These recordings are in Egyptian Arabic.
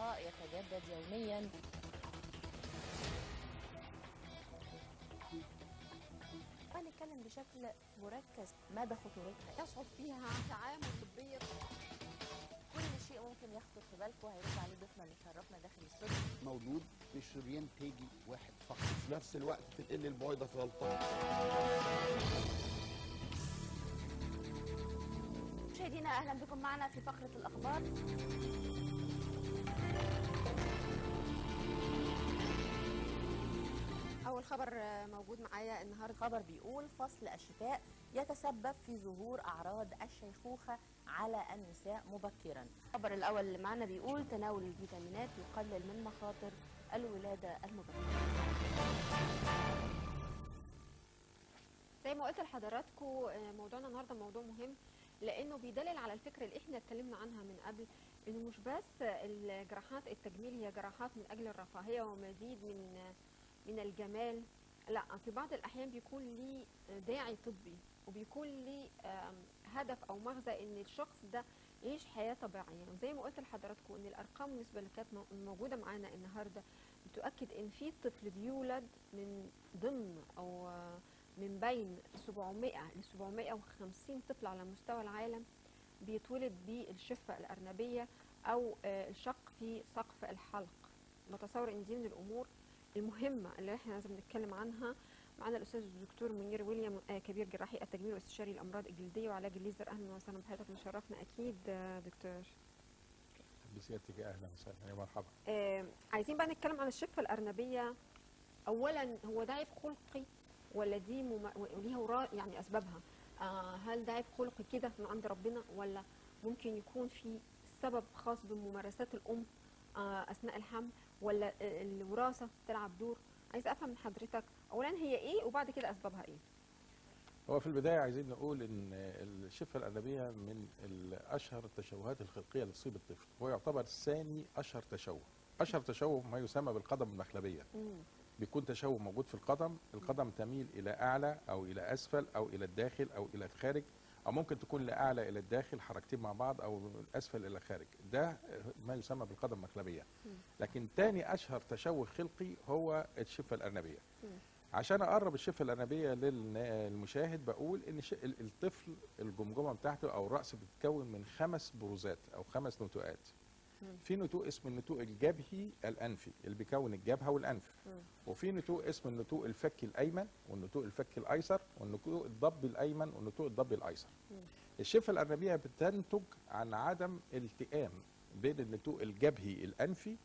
اللقاء يتجدد يوميا هنتكلم بشكل مركز مدى خطورتها يصعب فيها تعامل طبي كل شيء ممكن يخطر في بالكم هيرد عليه ضيفنا اللي شرفنا داخل الاستوديو مولود بشريان تاجي واحد فقط في نفس الوقت بتقل البويضه في غلطان مشاهدينا اهلا بكم معنا في فقره الاخبار اول خبر آه، موجود معايا النهارده خبر بيقول فصل الشتاء يتسبب في ظهور اعراض الشيخوخه على النساء مبكرا الخبر الاول اللي معنا بيقول تناول الفيتامينات يقلل من مخاطر الولاده المبكره زي ما قلت لحضراتكم آه، موضوعنا النهارده موضوع مهم لانه بيدلل على الفكره اللي احنا اتكلمنا عنها من قبل انه مش بس الجراحات التجميل هي جراحات من اجل الرفاهيه ومزيد من من الجمال لا في بعض الاحيان بيكون ليه داعي طبي وبيكون ليه آم، هدف او مغزى ان الشخص ده يعيش حياه طبيعيه وزي ما قلت لحضراتكم ان الارقام بالنسبه اللي كانت مو- موجوده معانا النهارده بتؤكد ان في طفل بيولد من ضمن او آه، من بين 700 ل 750 طفل على مستوى العالم بيتولد بالشفه الارنبيه او آه، الشق في سقف الحلق بتصور ان دي من الامور المهمه اللي احنا لازم نتكلم عنها معانا الاستاذ الدكتور منير ويليام آه، كبير جراحي التجميل واستشاري الامراض الجلديه وعلاج الليزر اهلا وسهلا بحضرتك مشرفنا اكيد آه، دكتور بسيادتك اهلا وسهلا يا مرحبا آه، عايزين بقى نتكلم عن الشفه الارنبيه اولا هو ده عيب خلقي ولا دي مم... وليها وراء يعني اسبابها آه هل ده عيب خلقي كده من عند ربنا ولا ممكن يكون في سبب خاص بممارسات الام آه اثناء الحمل ولا آه، الوراثه تلعب دور عايزه افهم من حضرتك اولا هي ايه وبعد كده اسبابها ايه هو في البدايه عايزين نقول ان الشفه الارنبيه من ال- اشهر التشوهات الخلقيه اللي تصيب الطفل هو يعتبر ثاني اشهر تشوه اشهر تشوه ما يسمى بالقدم المخلبيه مم. بيكون تشوه موجود في القدم القدم تميل الى اعلى او الى اسفل او الى الداخل او الى الخارج او ممكن تكون لاعلى الى الداخل حركتين مع بعض او من الاسفل الى الخارج ده ما يسمى بالقدم المخلبيه مم. لكن تاني اشهر تشوه خلقي هو الشفه الارنبيه مم. عشان اقرب الشفه الارنبيه للمشاهد بقول ان ش- ال- الطفل الجمجمه بتاعته او الراس بتتكون من خمس بروزات او خمس نتوءات مم. في نتوء اسمه النتوء الجبهي الانفي اللي بيكون الجبهه والانف مم. وفي نتوء اسمه النتوء الفكي الايمن والنتوء الفكي الايسر والنتوء الضبي الايمن والنتوء الضبي الايسر مم. الشفه الارنبيه بتنتج عن عدم التئام بين النتوء الجبهي الانفي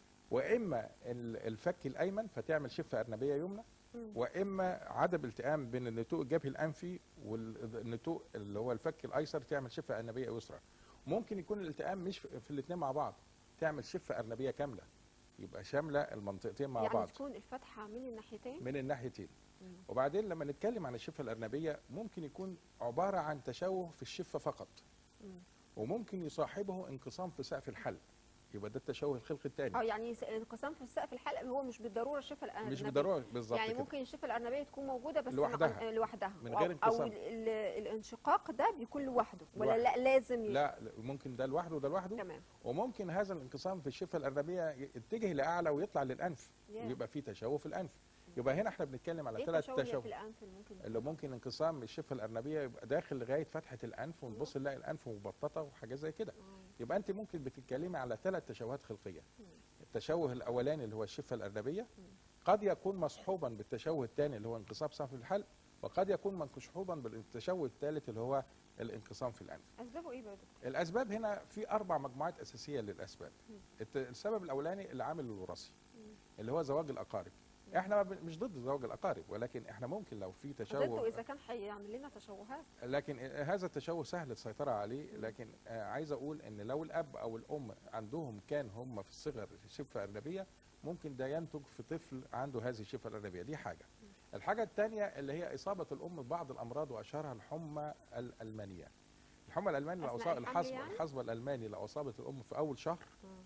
واما ال- الفك الايمن فتعمل شفه ارنبيه يمنى مم. واما عدم التئام بين النتوء الجبهي الانفي والنتوء اللي هو الفك الايسر تعمل شفه ارنبيه يسرى ممكن يكون الالتئام مش في في الاثنين مع بعض تعمل شفه ارنبيه كامله يبقى شامله المنطقتين مع يعني بعض تكون الفتحه من الناحيتين من الناحيتين مم. وبعدين لما نتكلم عن الشفه الارنبيه ممكن يكون عباره عن تشوه في الشفه فقط مم. وممكن يصاحبه انقسام في سقف الحلق يبقى ده التشوه الخلقي الثاني اه يعني س- انقسام في السقف الحلق هو مش بالضروره الشفه الارنبيه مش بالضروره بالظبط يعني كده. ممكن الشفه الارنبيه تكون موجوده بس لوحدها. مع- لوحدها من أو- غير او انقسام. ال- ال- الانشقاق ده بيكون لوحده ولا لوحده. لا لازم ي- لا لا، ممكن ده لوحده وده لوحده تمام وممكن هذا الانقسام في الشفه الارنبيه يتجه لاعلى ويطلع للانف ياه. ويبقى في تشوه في الانف يبقى هنا احنا بنتكلم على ايه ثلاث التشوه تشوه في الانف اللي ممكن اللي ممكن انقسام الشفه الارنبيه يبقى داخل لغايه فتحه الانف ونبص نلاقي الانف مبططه وحاجات زي كده آه. يبقى انت ممكن بتتكلمي على ثلاث تشوهات خلقيه مم. التشوه الاولاني اللي هو الشفه الارنبيه مم. قد يكون مصحوبا بالتشوه الثاني اللي هو انقسام سقف الحلق وقد يكون مصحوبا بالتشوه الثالث اللي هو الانقسام في الانف اسبابه ايه بقى يا دكتور؟ الاسباب هنا في اربع مجموعات اساسيه للاسباب مم. الت- السبب الاولاني العامل الوراثي مم. اللي هو زواج الاقارب احنا ما بن- مش ضد زواج الاقارب ولكن احنا ممكن لو في ضده تشوه اذا كان هيعمل لنا تشوهات لكن هذا التشوه سهل السيطرة عليه لكن آه، عايز أقول إن لو الأب أو الأم عندهم كان هم في الصغر شفة أرنبية ممكن ده ينتج في طفل عنده هذه الشفة الأرنبية دي حاجة الحاجة الثانية اللي هي إصابة الأم ببعض الأمراض وأشهرها الحمى الألمانية الحمى الألمانية لو أثناء أصاب الحمل الحصبة يعني؟ الحصبة الألماني لو أصابت الأم في أول شهر آه.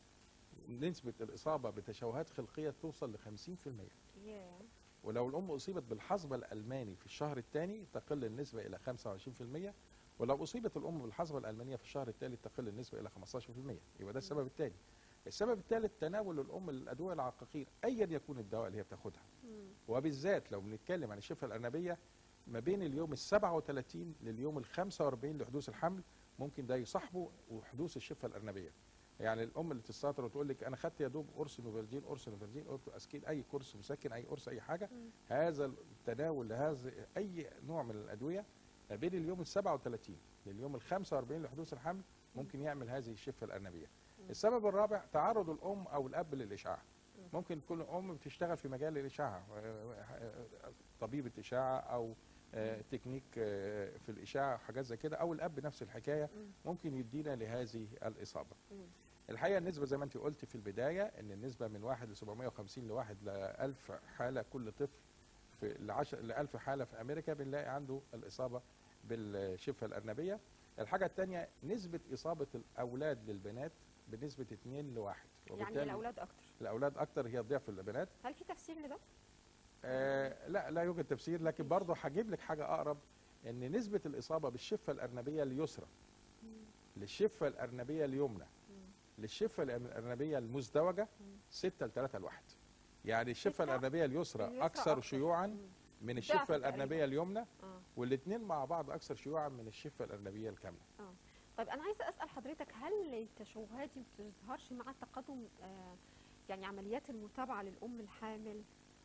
نسبة الإصابة بتشوهات خلقية توصل ل 50% ياه. ولو الام اصيبت بالحصبه الالماني في الشهر الثاني تقل النسبه الى 25% ولو اصيبت الام بالحصبه الالمانيه في الشهر الثالث تقل النسبه الى 15% يبقى ده السبب الثاني السبب الثالث تناول الام للادويه العقاقير ايا يكون الدواء اللي هي بتاخدها مم. وبالذات لو بنتكلم عن الشفه الارنبيه ما بين اليوم ال 37 لليوم ال 45 لحدوث الحمل ممكن ده يصاحبه وحدوث الشفه الارنبيه يعني الام اللي تستهتر وتقول لك انا خدت يا دوب قرص نوفرجين قرص نوفرجين قرص اسكين اي قرص مسكن اي قرص اي حاجه مم. هذا التناول لهذا اي نوع من الادويه ما بين اليوم ال 37 لليوم ال 45 لحدوث الحمل ممكن يعمل هذه الشفه الارنبيه. السبب الرابع تعرض الام او الاب للاشعاع. ممكن تكون ام بتشتغل في مجال الاشعاع طبيبه اشعه او آه، تكنيك آه، في الاشعه حاجات زي كده او الاب نفس الحكايه مم. ممكن يدينا لهذه الاصابه. مم. الحقيقه النسبه زي ما انت قلت في البدايه ان النسبه من 1 ل 750 لواحد ل 1000 حاله كل طفل في ل 10 ل 1000 حاله في امريكا بنلاقي عنده الاصابه بالشفه الارنبيه. الحاجه الثانيه نسبه اصابه الاولاد للبنات بنسبه 2 ل 1 يعني الاولاد اكتر الاولاد اكتر هي ضعف البنات هل في تفسير لده؟ آه لا لا يوجد تفسير لكن برضه هجيب لك حاجه اقرب ان نسبه الاصابه بالشفه الارنبيه اليسرى مم. للشفه الارنبيه اليمنى مم. للشفه الارنبيه المزدوجه مم. 6 ل 3 لواحد يعني الشفه ستة؟ الارنبيه اليسرى اليسرى اكثر أكتر. شيوعا مم. من ضعف الشفه تقريباً. الارنبيه اليمنى اه والاثنين مع بعض اكثر شيوعا من الشفه الارنبيه الكامله طيب انا عايزه اسال حضرتك هل التشوهات دي ما بتظهرش مع تقدم آه يعني عمليات المتابعه للام الحامل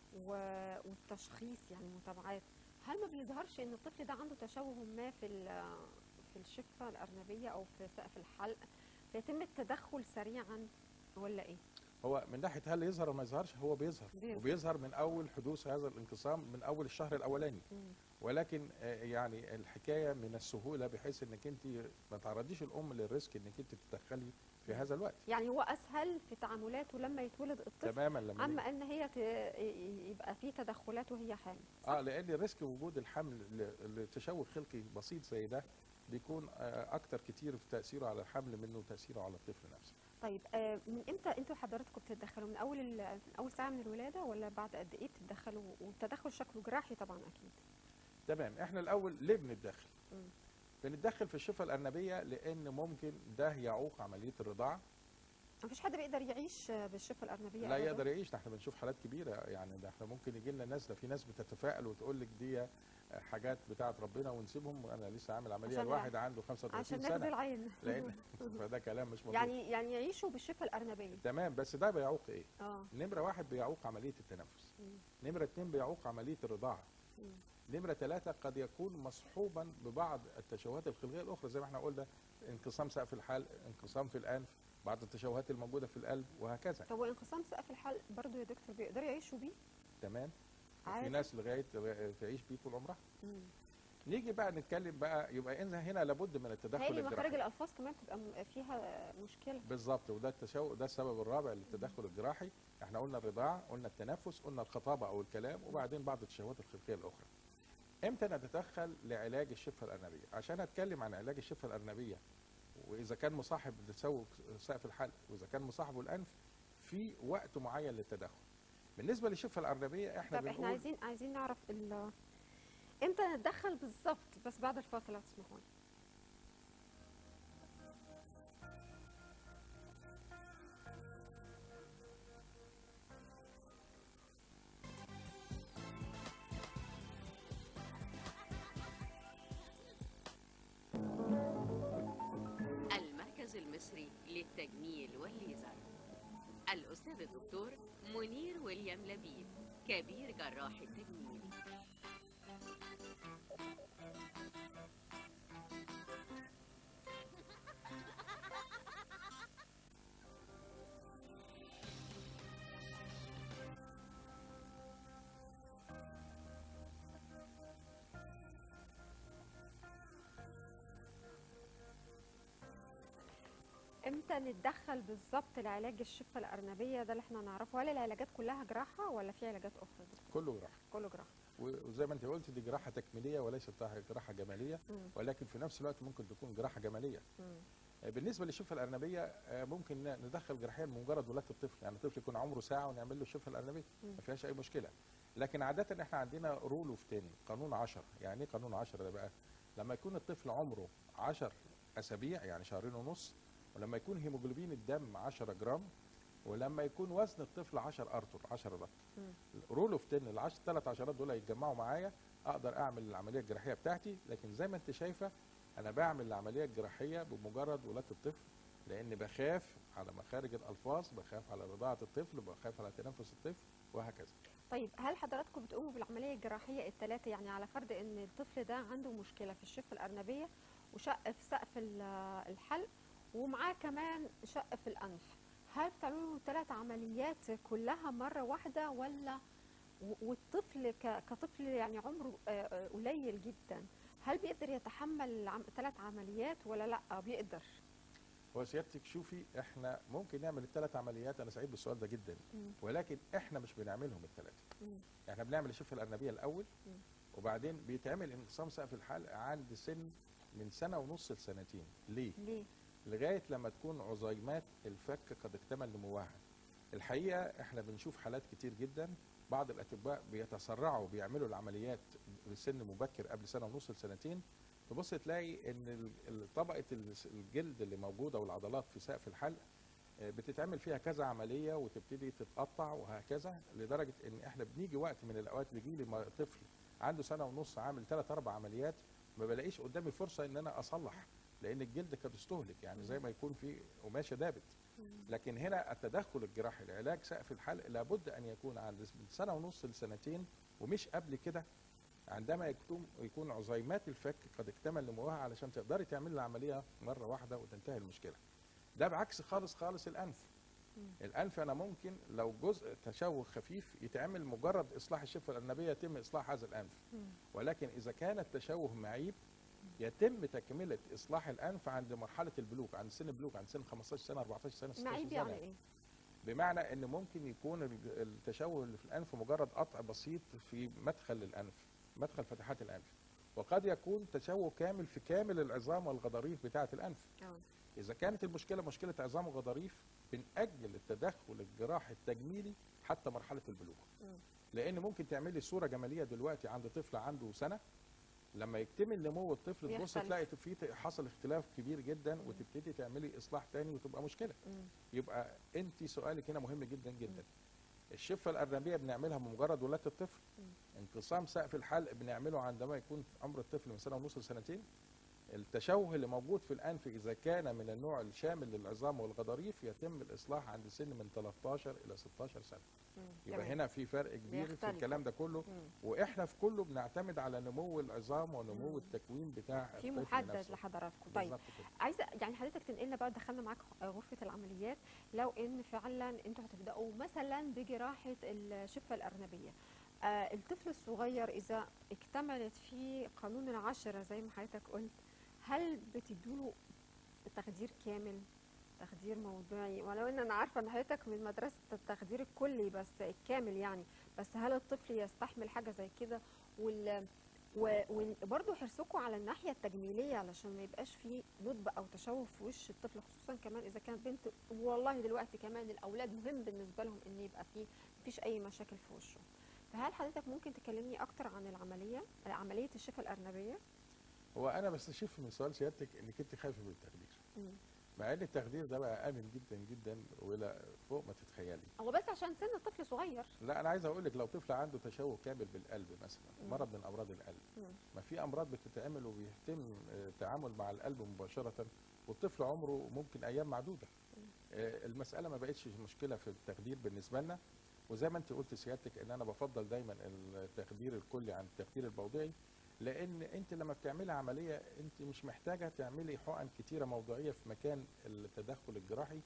و- والتشخيص يعني متابعات هل ما بيظهرش ان الطفل ده عنده تشوه ما في ال- في الشفه الارنبيه او في سقف الحلق فيتم التدخل سريعا ولا ايه؟ هو من ناحيه هل يظهر ولا ما يظهرش هو بيظهر بيظهر. وبيظهر من اول حدوث هذا الانقسام من اول الشهر الاولاني مم. ولكن آه، يعني الحكايه من السهوله بحيث انك انت ما تعرضيش الام للريسك انك انت تتدخلي في هذا الوقت يعني هو اسهل في تعاملاته لما يتولد الطفل تماما لما اما ان هي ت- يبقى في تدخلات وهي حامل اه لان ريسك وجود الحمل ل- لتشوه خلقي بسيط زي ده بيكون آه، اكتر كتير في تاثيره على الحمل منه تاثيره على الطفل نفسه طيب آه، من امتى انتوا حضراتكم بتتدخلوا من اول ال- من اول ساعه من الولاده ولا بعد قد ايه بتتدخلوا والتدخل شكله جراحي طبعا اكيد تمام احنا الاول ليه بنتدخل مم. بنتدخل في الشفه الارنبيه لان ممكن ده يعوق عمليه الرضاعه مفيش حد بيقدر يعيش آه، بالشفه الارنبيه لا أبداً. يقدر يعيش ده احنا بنشوف حالات كبيره يعني ده احنا ممكن يجي لنا ناس ده في ناس بتتفائل وتقول لك دي حاجات بتاعه ربنا ونسيبهم انا لسه عامل عمليه عشان لواحد عنده 35 عشان سنه نخزي العين لان فده كلام مش مظبوط يعني يعني يعيشوا بالشفه الارنبيه تمام بس ده بيعوق ايه؟ اه نمره واحد بيعوق عمليه التنفس مم. نمره اتنين بيعوق عمليه الرضاعه مم. نمره ثلاثه قد يكون مصحوبا ببعض التشوهات الخلقيه الاخرى زي ما احنا قلنا انقسام سقف الحلق انقسام في الانف بعض التشوهات الموجوده في القلب وهكذا طب وانقسام سقف الحلق برضو يا دكتور بيقدروا يعيشوا بيه تمام في عادي ناس لغايه تعيش بيه طول عمرها مم. نيجي بقى نتكلم بقى يبقى إذا هنا لابد من التدخل هي مخارج الجراحي الالفاظ كمان بتبقى م- فيها مشكله بالظبط وده التشوه ده السبب الرابع للتدخل الجراحي احنا قلنا الرضاعه قلنا التنفس قلنا الخطابه او الكلام وبعدين بعض التشوهات الخلقيه الاخرى امتى نتدخل لعلاج الشفه الارنبيه عشان اتكلم عن علاج الشفه الارنبيه واذا كان مصاحب لتسوق سقف الحلق واذا كان مصاحبه الانف في وقت معين للتدخل بالنسبه للشفه الارنبيه احنا طب احنا بنقول عايزين عايزين نعرف ال امتى نتدخل بالظبط بس بعد الفاصل لو تسمحوا لي المركز المصري للتجميل والليزر الأستاذ الدكتور منير ويليام لبيب كبير جراح التجميل امتى نتدخل بالظبط لعلاج الشفه الارنبيه ده اللي احنا نعرفه هل العلاجات كلها جراحه ولا في علاجات اخرى كله جراحه كله جراحه وزي ما انت قلت دي جراحه تكميليه وليست جراحه جماليه مم. ولكن في نفس الوقت ممكن تكون جراحه جماليه مم. بالنسبه للشفه الارنبيه آه، ممكن ن- ندخل جراحيا بمجرد ولاده الطفل يعني الطفل يكون عمره ساعه ونعمل له الشفه الارنبيه مم. ما فيهاش اي مشكله لكن عاده احنا عندنا رول اوف تاني قانون 10 يعني ايه قانون 10 ده بقى لما يكون الطفل عمره 10 اسابيع يعني شهرين ونص ولما يكون هيموجلوبين الدم 10 جرام ولما يكون وزن الطفل 10 ارطل 10 رطل مم. رول اوف 10 ال 10 ثلاث عشرات دول يتجمعوا معايا اقدر اعمل العمليه الجراحيه بتاعتي لكن زي ما انت شايفه انا بعمل العمليه الجراحيه بمجرد ولاده الطفل لان بخاف على مخارج الالفاظ بخاف على رضاعه الطفل بخاف على تنفس الطفل وهكذا طيب هل حضراتكم بتقوموا بالعمليه الجراحيه الثلاثه يعني على فرض ان الطفل ده عنده مشكله في الشفه الارنبيه وشق في سقف ال- الحلق ومعاه كمان شق في الانف هل بتعملوا ثلاث عمليات كلها مره واحده ولا و- والطفل ك- كطفل يعني عمره آه، آه، قليل جدا هل بيقدر يتحمل ثلاث عمليات ولا لا بيقدر هو سيادتك شوفي احنا ممكن نعمل الثلاث عمليات انا سعيد بالسؤال ده جدا مم. ولكن احنا مش بنعملهم الثلاثه مم. احنا بنعمل الشفه الارنبيه الاول مم. وبعدين بيتعمل انقسام سقف الحلق عند سن من سنه ونص لسنتين ليه ليه لغايه لما تكون عظيمات الفك قد اكتمل نموها الحقيقه احنا بنشوف حالات كتير جدا بعض الاطباء بيتسرعوا بيعملوا العمليات بسن مبكر قبل سنه ونص لسنتين تبص تلاقي ان ال- ال- طبقه الس- الجلد اللي موجوده والعضلات في سقف الحلق آه، بتتعمل فيها كذا عمليه وتبتدي تتقطع وهكذا لدرجه ان احنا بنيجي وقت من الاوقات بيجي لي م- طفل عنده سنه ونص عامل ثلاث اربع عمليات ما بلاقيش قدامي فرصه ان انا اصلح لان الجلد قد استهلك يعني زي ما يكون في قماشه دابت لكن هنا التدخل الجراحي لعلاج سقف الحلق لابد ان يكون عند من سنه ونص لسنتين ومش قبل كده عندما يكون يكون عظيمات الفك قد اكتمل نموها علشان تقدري تعملي العمليه مره واحده وتنتهي المشكله. ده بعكس خالص خالص الانف. الانف انا ممكن لو جزء تشوه خفيف يتعمل مجرد اصلاح الشفه الارنبيه يتم اصلاح هذا الانف. ولكن اذا كان التشوه معيب يتم تكمله اصلاح الانف عند مرحله البلوغ عند سن البلوغ عند سن 15 سنه 14 سنه 16 معيب سنه يعني ايه بمعنى ان ممكن يكون ال- التشوه اللي في الانف مجرد قطع بسيط في مدخل الانف مدخل فتحات الانف وقد يكون تشوه كامل في كامل العظام والغضاريف بتاعه الانف اه اذا كانت المشكله مشكله عظام وغضاريف بنأجل التدخل الجراحي التجميلي حتى مرحله البلوغ مم. لان ممكن تعملي صوره جماليه دلوقتي عند طفل عنده سنه لما يكتمل نمو الطفل تبص بيختلف. تلاقي في حصل اختلاف كبير جدا وتبتدي تعملي اصلاح تاني وتبقى مشكله مم. يبقى انت سؤالك هنا مهم جدا جدا الشفه الارنبيه بنعملها بمجرد ولاده الطفل انقسام سقف الحلق بنعمله عندما يكون عمر الطفل من سنه ونص لسنتين التشوه اللي موجود في الانف اذا كان من النوع الشامل للعظام والغضاريف يتم الاصلاح عند سن من 13 الى 16 سنه مم. يبقى تمام. هنا في فرق كبير في بيختلف. الكلام ده كله مم. واحنا في كله بنعتمد على نمو العظام ونمو مم. التكوين بتاع في الطفل محدد نفسه. لحضراتكم طيب بالظبط كده. عايزه يعني حضرتك تنقلنا بقى دخلنا معاك غرفه العمليات لو ان فعلا انتوا هتبداوا مثلا بجراحه الشفه الارنبيه آه الطفل الصغير اذا اكتملت فيه قانون العشرة زي ما حضرتك قلت هل بتدوله تخدير كامل تخدير موضوعي ولو ان انا عارفه ان حضرتك من مدرسه التخدير الكلي بس الكامل يعني بس هل الطفل يستحمل حاجه زي كده وال و- وبرضه حرصكم على الناحيه التجميليه علشان ما يبقاش فيه ندب او تشوه في وش الطفل خصوصا كمان اذا كانت بنت والله دلوقتي كمان الاولاد مهم بالنسبه لهم ان يبقى فيه مفيش اي مشاكل في وشه فهل حضرتك ممكن تكلمني اكتر عن العمليه عمليه الشفه الارنبيه هو انا بستشف من سؤال سيادتك انك انت خايفه من التخدير مم. مع ان التخدير ده بقى امن جدا جدا ولا فوق ما تتخيلي هو بس عشان سن الطفل صغير لا انا عايز اقول لك لو طفل عنده تشوه كامل بالقلب مثلا مم. مرض من امراض القلب مم. ما في امراض بتتعمل وبيتم آه، التعامل مع القلب مباشره والطفل عمره ممكن ايام معدوده آه، المساله ما بقتش مشكله في التخدير بالنسبه لنا وزي ما انت قلت سيادتك ان انا بفضل دايما التخدير الكلي عن التخدير الموضعي لان انت لما بتعملي عمليه انت مش محتاجه تعملي حقن كتيره موضعيه في مكان التدخل الجراحي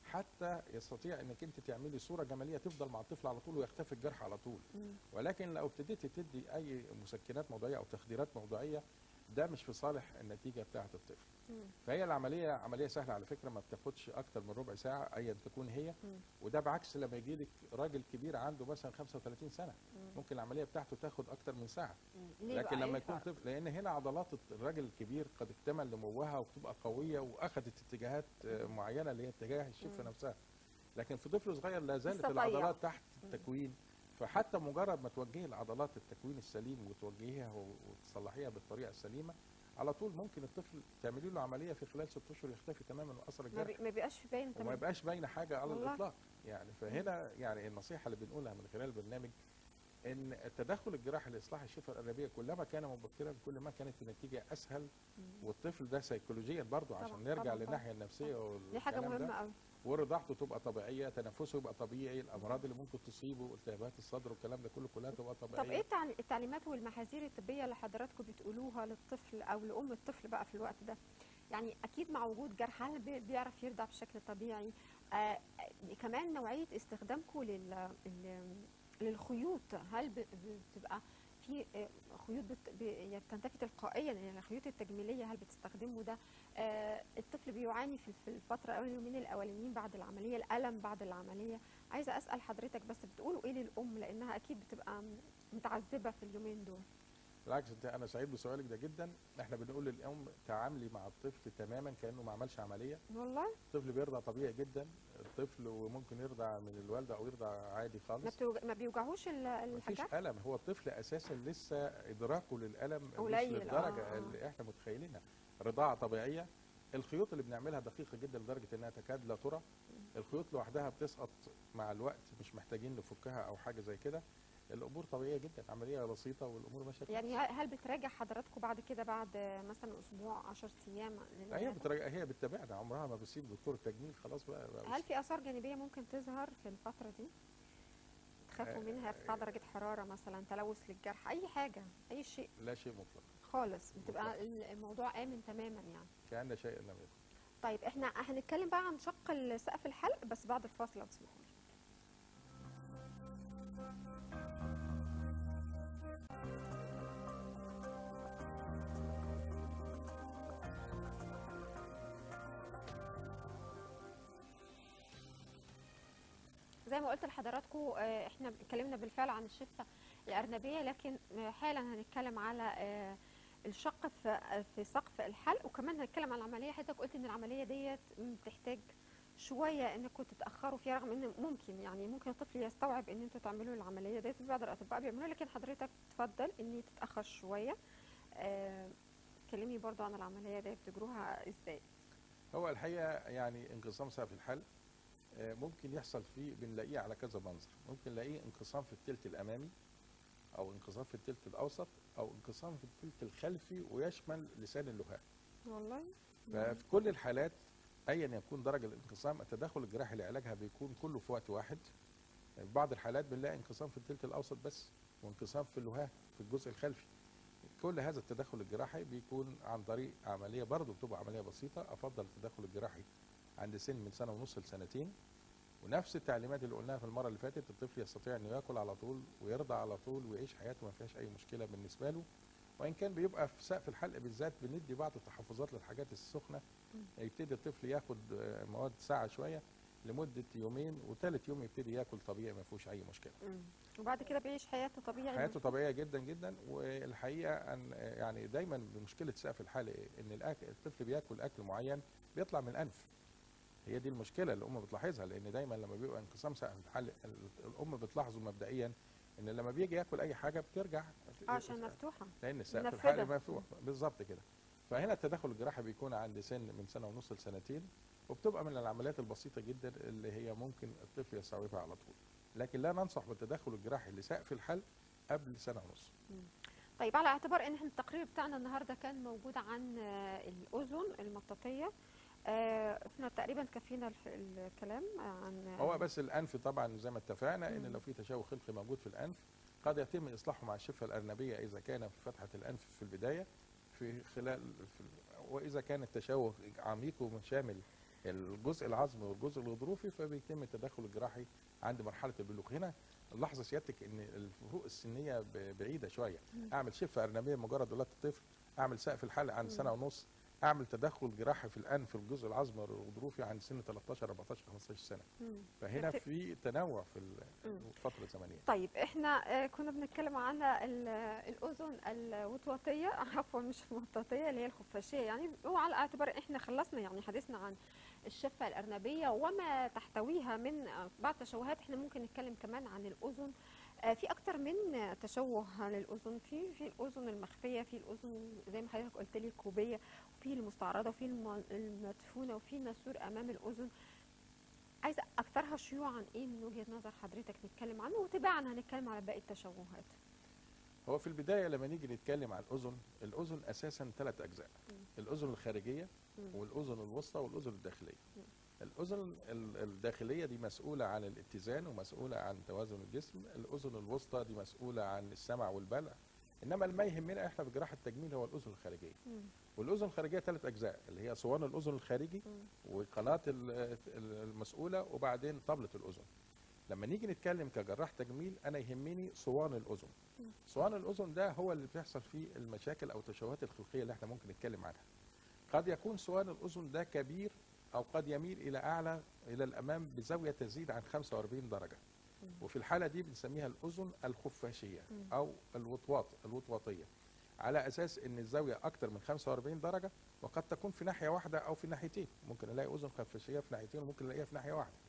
حتى يستطيع انك انت تعملي صوره جماليه تفضل مع الطفل على طول ويختفي الجرح على طول مم. ولكن لو ابتديتي تدي اي مسكنات موضعيه او تخديرات موضعيه ده مش في صالح النتيجه بتاعه الطفل مم. فهي العمليه عمليه سهله على فكره ما بتاخدش اكتر من ربع ساعه ايا تكون هي مم. وده بعكس لما يجي لك راجل كبير عنده مثلا 35 سنه مم. ممكن العمليه بتاعته تاخد اكتر من ساعه مم. ليه لكن بقى؟ لما إيه يكون الفرق؟ طفل لان هنا عضلات الراجل الكبير قد اكتمل نموها وبتبقى قويه واخذت اتجاهات آه، معينه اللي هي اتجاه الشفه مم. نفسها لكن في طفل صغير لا زالت لسه طيب. العضلات تحت مم. التكوين فحتى مجرد ما توجهي العضلات التكوين السليم وتوجهيها و- وتصلحيها بالطريقه السليمه على طول ممكن الطفل تعملي له عمليه في خلال ست اشهر يختفي تماما من اثر ما, الجرح بي... ما بيبقاش باين وما تمام يبقاش باينه حاجه على والله. الاطلاق يعني فهنا يعني النصيحه اللي بنقولها من خلال البرنامج ان التدخل الجراحي لاصلاح الشفه الارنبيه كلما كان مبكرا كل ما كانت النتيجه اسهل مم. والطفل ده سيكولوجيا برضه طبعاً، عشان نرجع طبعاً، للناحيه النفسيه دي حاجه والكلام ده. مهمه قوي ورضاعته تبقى طبيعيه تنفسه يبقى طبيعي الامراض اللي ممكن تصيبه التهابات الصدر والكلام ده كله كلها تبقى طبيعيه طب ايه التعل- التعليمات والمحاذير الطبيه اللي حضراتكم بتقولوها للطفل او لام الطفل بقى في الوقت ده يعني اكيد مع وجود جرح هل بي- بيعرف يرضع بشكل طبيعي آه آه، كمان نوعيه استخدامكم لل ال- للخيوط هل ب- بتبقى في آه، خيوط بت- ب- يعني بتنتفي تلقائيا يعني الخيوط التجميليه هل بتستخدموا ده آه الطفل بيعاني في في الفتره او اليومين الاولانيين بعد العمليه الالم بعد العمليه عايزه اسال حضرتك بس بتقولوا ايه للام لانها اكيد بتبقى م- متعذبه في اليومين دول بالعكس انت انا سعيد بسؤالك ده جدا احنا بنقول للام تعاملي مع الطفل تماما كانه ما عملش عمليه والله الطفل بيرضع طبيعي جدا الطفل وممكن يرضع من الوالده او يرضع عادي ما, خالص بتوج... ما بيوجعوش ال- مفيش الحاجات الم هو الطفل اساسا لسه ادراكه للالم مش قليل، للدرجه آه. اللي احنا متخيلينها رضاعه طبيعيه الخيوط اللي بنعملها دقيقه جدا لدرجه انها تكاد لا ترى الخيوط لوحدها بتسقط مع الوقت مش محتاجين نفكها او حاجه زي كده الامور طبيعيه جدا عمليه بسيطه والامور ماشيه كويس. يعني ه- هل بتراجع حضراتكم بعد كده بعد مثلا اسبوع 10 ايام لل- هي بتراجع هي بتتابعنا عمرها ما بتسيب دكتور التجميل خلاص بقى, بقى هل في اثار جانبيه ممكن تظهر في الفتره دي تخافوا آه، منها ارتفاع درجه حراره مثلا تلوث للجرح اي حاجه اي شيء لا شيء مطلق خالص بتبقى مطلق. ال- الموضوع امن تماما يعني كان شيء لم يكن طيب احنا هنتكلم بقى عن شق سقف الحلق بس بعد الفاصل لو تسمحوا لي زي ما قلت لحضراتكم آه، احنا اتكلمنا بالفعل عن الشفه الارنبيه لكن آه، حالا هنتكلم على آه، الشق في في سقف الحلق وكمان هنتكلم عن العمليه حضرتك قلت ان العمليه ديت بتحتاج شويه انكم تتاخروا فيها رغم ان ممكن يعني ممكن الطفل يستوعب ان انتوا تعملوا العمليه ديت في بعض الاطباء بيعملوها لكن حضرتك تفضل ان تتاخر شويه آه، كلمني برضو عن العمليه ديت بتجروها ازاي هو الحقيقه يعني انقسام سقف الحلق آه، ممكن يحصل فيه بنلاقيه على كذا منظر ممكن نلاقيه انقسام في الثلث الامامي او انقسام في الثلث الاوسط او انقسام في الثلث الخلفي ويشمل لسان اللهاب والله ففي كل الحالات ايا يكون درجه الانقسام التدخل الجراحي لعلاجها بيكون كله في وقت واحد في بعض الحالات بنلاقي انقسام في الثلث الاوسط بس وانقسام في اللهاه في الجزء الخلفي كل هذا التدخل الجراحي بيكون عن طريق عمليه برضه بتبقى عمليه بسيطه افضل التدخل الجراحي عند سن من سنه ونص لسنتين ونفس التعليمات اللي قلناها في المره اللي فاتت الطفل يستطيع انه ياكل على طول ويرضع على طول ويعيش حياته ما فيهاش اي مشكله بالنسبه له وان كان بيبقى في سقف الحلق بالذات بندي بعض التحفظات للحاجات السخنه يبتدي الطفل ياخد آه، مواد ساعه شويه لمده يومين وثالث يوم يبتدي ياكل طبيعي ما فيهوش اي مشكله مم. وبعد كده بيعيش حياته طبيعي حياته طبيعيه جدا جدا والحقيقه ان يعني دايما بمشكله سقف الحلق إيه؟ ان الأكل الطفل بياكل اكل معين بيطلع من الانف هي دي المشكله اللي الام بتلاحظها لان دايما لما بيبقى انقسام سقف الحلق ال- الام بتلاحظه مبدئيا ان لما بيجي ياكل اي حاجه بترجع آه، عشان مفتوحه لان سقف منفذة. الحلق مفتوح بالظبط كده فهنا التدخل الجراحي بيكون عند سن من سنه ونص لسنتين وبتبقى من العمليات البسيطه جدا اللي هي ممكن الطفل يستوعبها على طول لكن لا ننصح بالتدخل الجراحي لسقف الحلق قبل سنه ونص طيب على اعتبار ان احنا التقرير بتاعنا النهارده كان موجود عن آه، الاذن المطاطيه آه، احنا تقريبا كفينا الف- الكلام عن هو بس الانف طبعا زي ما اتفقنا ان مم. لو في تشوه خلقي موجود في الانف قد يتم اصلاحه مع الشفه الارنبيه اذا كان في فتحه الانف في البدايه في خلال في واذا كان التشوه عميق وشامل الجزء العظمي والجزء الغضروفي فبيتم التدخل الجراحي عند مرحله البلوغ هنا لاحظ سيادتك ان الفروق السنيه ب- بعيده شويه مم. اعمل شفه ارنبيه مجرد ولاده الطفل اعمل سقف الحلق عند مم. سنه ونص اعمل تدخل جراحي في الانف الجزء العظمي والغضروفي عند سن 13 14 15 سنه مم. فهنا بت- في تنوع في ال- مم. الفتره الزمنيه طيب احنا آه، كنا بنتكلم عن ال- الاذن الوطواطيه عفوا مش المطاطيه اللي هي الخفاشيه يعني وعلى اعتبار احنا خلصنا يعني حديثنا عن الشفه الارنبيه وما تحتويها من آه، بعض التشوهات احنا ممكن نتكلم كمان عن الاذن آه، في اكتر من تشوه للاذن في في الاذن المخفيه في الاذن زي ما حضرتك قلت لي الكوبيه وفي المستعرضه وفي الم- المدفونه وفي النسور امام الاذن عايزه اكثرها شيوعا ايه من وجهه نظر حضرتك نتكلم عنه وتباعا هنتكلم على باقي التشوهات هو في البدايه لما نيجي نتكلم عن الاذن الاذن اساسا ثلاث اجزاء مم. الاذن الخارجيه مم. والاذن الوسطى والاذن الداخليه مم. الاذن ال- الداخليه دي مسؤوله عن الاتزان ومسؤوله عن توازن الجسم الاذن الوسطى دي مسؤوله عن السمع والبلع انما ما يهمنا احنا في جراحه التجميل هو الاذن الخارجيه مم. والاذن الخارجيه ثلاث اجزاء اللي هي صوان الاذن الخارجي مم. وقناه ال- ال- المسؤوله وبعدين طبله الاذن لما نيجي نتكلم كجراح تجميل انا يهمني صوان الاذن مم. صوان الاذن ده هو اللي بيحصل فيه المشاكل او التشوهات الخلقيه اللي احنا ممكن نتكلم عنها قد يكون صوان الاذن ده كبير او قد يميل الى اعلى الى الامام بزاويه تزيد عن 45 درجه مم. وفي الحاله دي بنسميها الاذن الخفاشيه مم. او الوطواط الوطواطيه على اساس ان الزاويه اكتر من 45 درجه وقد تكون في ناحيه واحده او في ناحيتين ممكن الاقي اذن خفاشيه في ناحيتين وممكن الاقيها في ناحيه واحده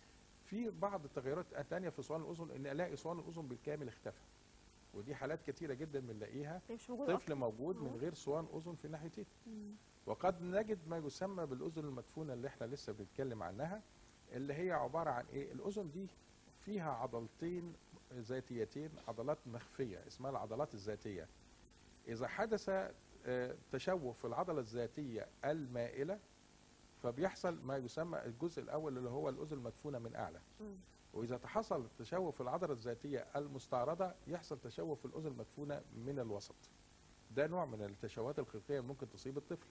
في بعض التغيرات الثانيه في صوان الاذن ان الاقي صوان الاذن بالكامل اختفى ودي حالات كتيره جدا بنلاقيها هي مش موجود طفل موجود من آه. غير صوان اذن في ناحيتين مم. وقد نجد ما يسمى بالاذن المدفونه اللي احنا لسه بنتكلم عنها اللي هي عباره عن ايه الاذن دي فيها عضلتين ذاتيتين عضلات مخفيه اسمها العضلات الذاتيه اذا حدث آه، تشوه في العضله الذاتيه المائله فبيحصل ما يسمى الجزء الاول اللي هو الاذن المدفونه من اعلى مم. واذا تحصل تشوه في العضله الذاتيه المستعرضه يحصل تشوه في الاذن المدفونه من الوسط ده نوع من التشوهات الخلقيه اللي ممكن تصيب الطفل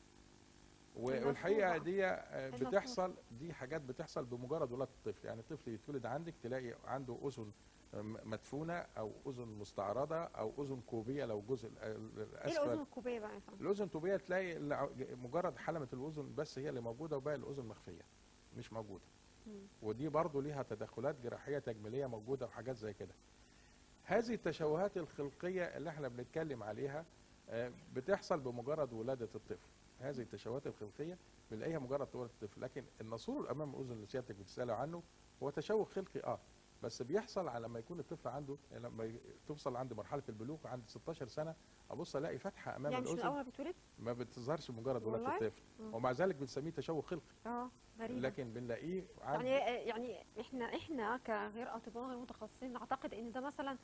و- النافورة. والحقيقه دي آه، النافورة. بتحصل دي حاجات بتحصل بمجرد ولاده الطفل يعني الطفل يتولد عندك تلاقي عنده اذن م- مدفونه او اذن مستعرضه او اذن كوبيه لو الجزء ال- ال- ايه الاذن الاسفل الكوبيه بقى يا فندم الاذن الكوبيه تلاقي الع- مجرد حلمه الاذن بس هي اللي موجوده وباقي الاذن مخفيه مش موجوده مم. ودي برضو ليها تدخلات جراحيه تجميليه موجوده وحاجات زي كده هذه التشوهات الخلقيه اللي احنا بنتكلم عليها آه، بتحصل بمجرد ولاده الطفل هذه التشوهات الخلقيه بنلاقيها مجرد ولاده الطفل لكن الناسور الامام الاذن اللي سيادتك بتسالي عنه هو تشوه خلقي اه بس بيحصل على لما يكون الطفل عنده لما ي- توصل عند مرحله البلوغ عند 16 سنه ابص الاقي فتحه امام يعني مش من الاذن اول ما بتولد ما بتظهرش مجرد ولاده والله؟ الطفل مم. ومع ذلك بنسميه تشوه خلقي اه غريبه لكن بنلاقيه عند يعني يعني احنا احنا كغير اطباء غير متخصصين نعتقد ان ده مثلا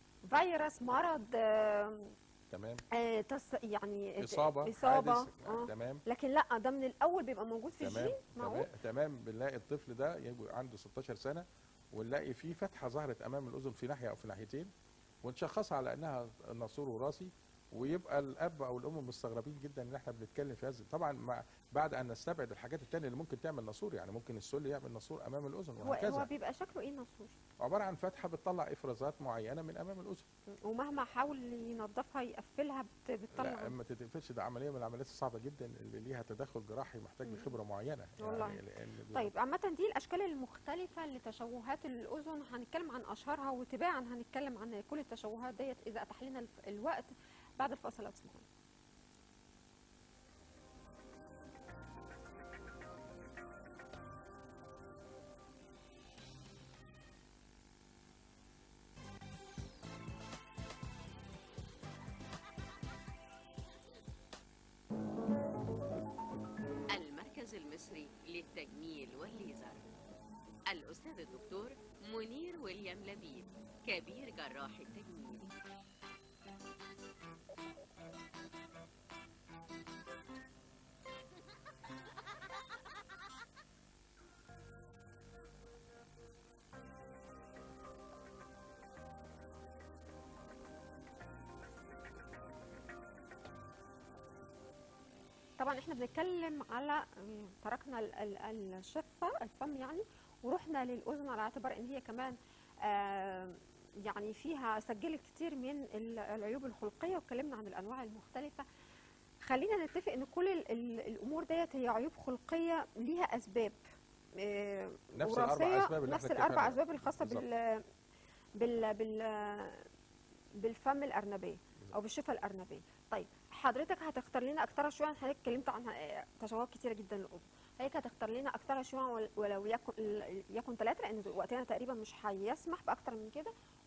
فيروس مرض آه، تمام آه، تس يعني اصابه اصابه حادث اه تمام لكن لا ده من الاول بيبقى موجود في تمام الجين معقول تمام تمام بنلاقي الطفل ده يبقى عنده 16 سنه ونلاقي فيه فتحه ظهرت امام الاذن في ناحيه او في ناحيتين ونشخصها على انها ناسور وراثي ويبقى الاب او الام مستغربين جدا ان احنا بنتكلم في هذا طبعا مع بعد ان نستبعد الحاجات الثانيه اللي ممكن تعمل ناسور يعني ممكن السل يعمل ناسور امام الاذن هو هو وهكذا بيبقى شكله ايه نصوص عباره عن فتحه بتطلع افرازات معينه من امام الاذن ومهما حاول ينظفها يقفلها بت- بتطلع لا ما تتقفلش ده عمليه من العمليات الصعبه جدا اللي ليها تدخل جراحي محتاج مم. لخبره معينه والله. يعني لان طيب عامة دي الأشكال المختلفة لتشوهات الأذن هنتكلم عن أشهرها وتباعا هنتكلم عن كل التشوهات ديت إذا أتاح لنا الف- الوقت بعد الفاصل لو تسمحوا لي. المركز المصري للتجميل والليزر الأستاذ الدكتور منير ويليام لبيب كبير جراح التجميل طبعا احنا بنتكلم على تركنا ال- ال- الشفة الفم يعني ورحنا للأذن على اعتبار إن هي كمان آه، يعني فيها سجلت كتير من ال- العيوب الخلقية واتكلمنا عن الأنواع المختلفة خلينا نتفق ان كل ال- ال- الامور ديت هي عيوب خلقيه ليها اسباب آه، نفس الأربع وراثية، أسباب اللي نفس احنا الاربع اتفقنا. اسباب الخاصه بالظبط. بال بال بال بالفم الارنبيه او بالشفه الارنبيه طيب حضرتك هتختار لنا اكتر شويه حضرتك اتكلمت عن آه، تشوهات كتيره جدا للاذن حضرتك هتختار لنا اكتر شويه ول- ولو يكن يكن ثلاثه لان وقتنا تقريبا مش هيسمح باكتر من كده